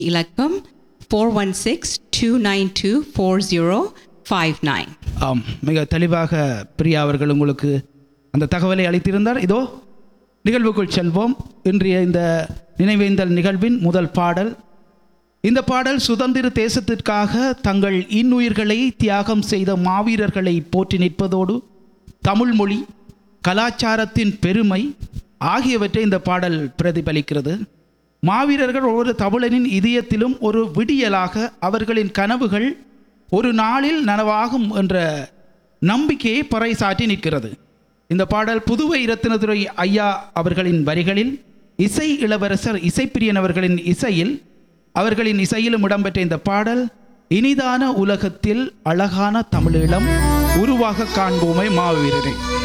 இலக்கம் four one six two nine two four zero five nine ஆம் மிக தெளிவாக பிரியா அவர்கள் உங்களுக்கு அந்த தகவலை அளித்திருந்தார் இதோ நிகழ்வுக்குள் செல்வோம் இன்றைய இந்த நினைவேந்தல் நிகழ்வின் முதல் பாடல் இந்த பாடல் சுதந்திர தேசத்திற்காக தங்கள் இன்னுயிர்களை தியாகம் செய்த மாவீரர்களை போற்றி நிற்பதோடு தமிழ் மொழி கலாச்சாரத்தின் பெருமை ஆகியவற்றை இந்த பாடல் பிரதிபலிக்கிறது மாவீரர்கள் ஒவ்வொரு தமிழனின் இதயத்திலும் ஒரு விடியலாக அவர்களின் கனவுகள் ஒரு நாளில் நனவாகும் என்ற நம்பிக்கையை பறைசாற்றி நிற்கிறது இந்த பாடல் புதுவை இரத்தினதுரை ஐயா அவர்களின் வரிகளில் இசை இளவரசர் இசைப்பிரியன் அவர்களின் இசையில் அவர்களின் இசையிலும் இடம்பெற்ற இந்த பாடல் இனிதான உலகத்தில் அழகான தமிழீழம் உருவாக காண்போமே மாவீரரை